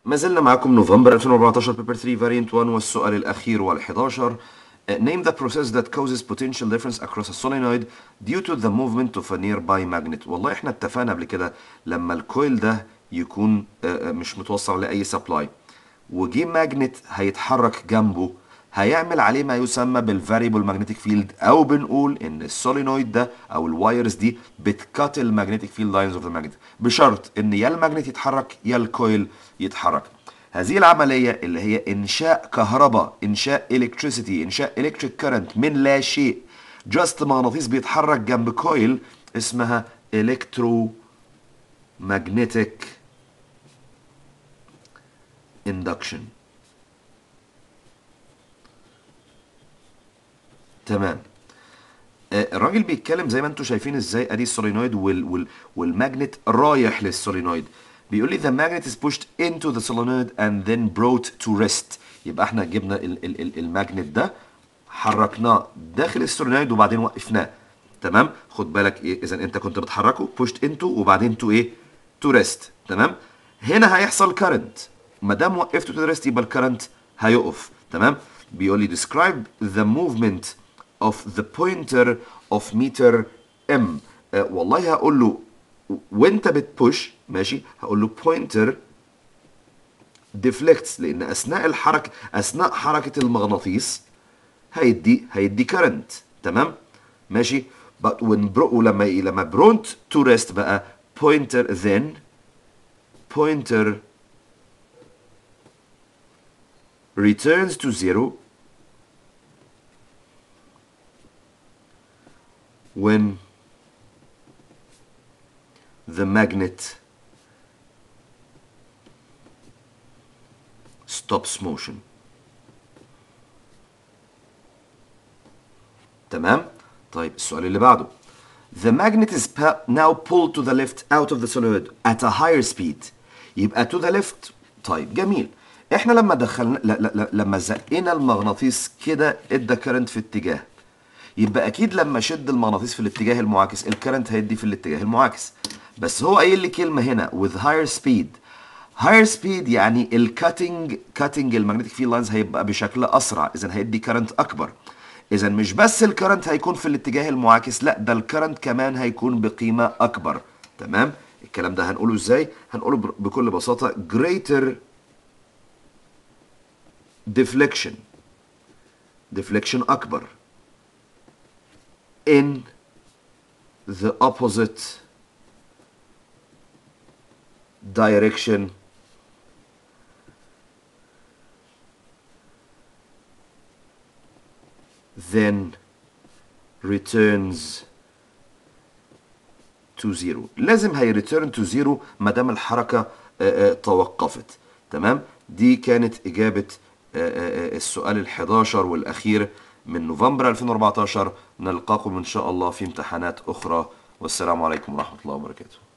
ما زلنا معاكم نوفمبر 2014 بيبر 3 فاريانت 1 والسؤال الأخير وال11 Name the process that causes potential difference across a solenoid due to the movement of a nearby magnet والله احنا اتفقنا قبل كده لما الكويل ده يكون آه، آه، مش متوصل لأي سبلاي وجي ماجنت هيتحرك جنبه هيعمل عليه ما يسمى بالفاريبل ماجنتيك فيلد او بنقول ان السولينويد ده او الوايرز دي بتكات الماجنتيك فيلد لاينز اوف ذا ماجنت بشرط ان يا الماجنت يتحرك يا الكويل يتحرك هذه العملية اللي هي إنشاء كهرباء إنشاء إلكتريسيتي إنشاء إلكتريك كارنت من لا شيء جاست مغناطيس بيتحرك جنب كويل اسمها إلكترو ماجنتيك induction تمام آه، الراجل بيتكلم زي ما انتم شايفين ازاي ادي السولينويد وال وال والماجنت رايح للسولينويد بيقول لي the magnet is pushed into the solenoid and then brought to rest يبقى احنا جبنا ال ال ال الماجنت ده حركناه داخل السولينويد وبعدين وقفناه تمام خد بالك ايه اذا انت كنت بتحركه pushed into وبعدين to ايه to rest تمام هنا هيحصل current ما دام وقفته to rest يبقى الكرنت هيقف تمام بيقول لي describe the movement of the pointer of meter m آه والله هقول له وانت بتبوش ماشي هقول له pointer deflects لان اثناء الحركه اثناء حركه المغناطيس هيدي هيدي current تمام ماشي but when bro ولما ي- لما brought to rest بقى pointer then pointer returns to zero when the magnet stops motion تمام طيب السؤال اللي بعده The magnet is pa- now pulled to the left out of the solenoid at a higher speed يبقى to the left طيب جميل احنا لما دخلنا لا لا لا لما زقنا المغناطيس كده ادى كرنت في اتجاه يبقى اكيد لما شد المغناطيس في الاتجاه المعاكس الكرنت هيدي في الاتجاه المعاكس بس هو قايل لي كلمه هنا with higher speed higher speed يعني الكاتنج كاتنج المagnetic field lines هيبقى بشكل اسرع اذا هيدي كرنت اكبر اذا مش بس الكرنت هيكون في الاتجاه المعاكس لا ده الكرنت كمان هيكون بقيمه اكبر تمام الكلام ده هنقوله ازاي هنقوله بر- بكل بساطه greater deflection deflection اكبر in the opposite direction then returns to zero لازم هي return to zero ما دام الحركة آه، آه، توقفت تمام دي كانت إجابة آه، آه، آه، السؤال ال 11 والأخير من نوفمبر 2014 نلقاكم إن شاء الله في امتحانات أخرى والسلام عليكم ورحمة الله وبركاته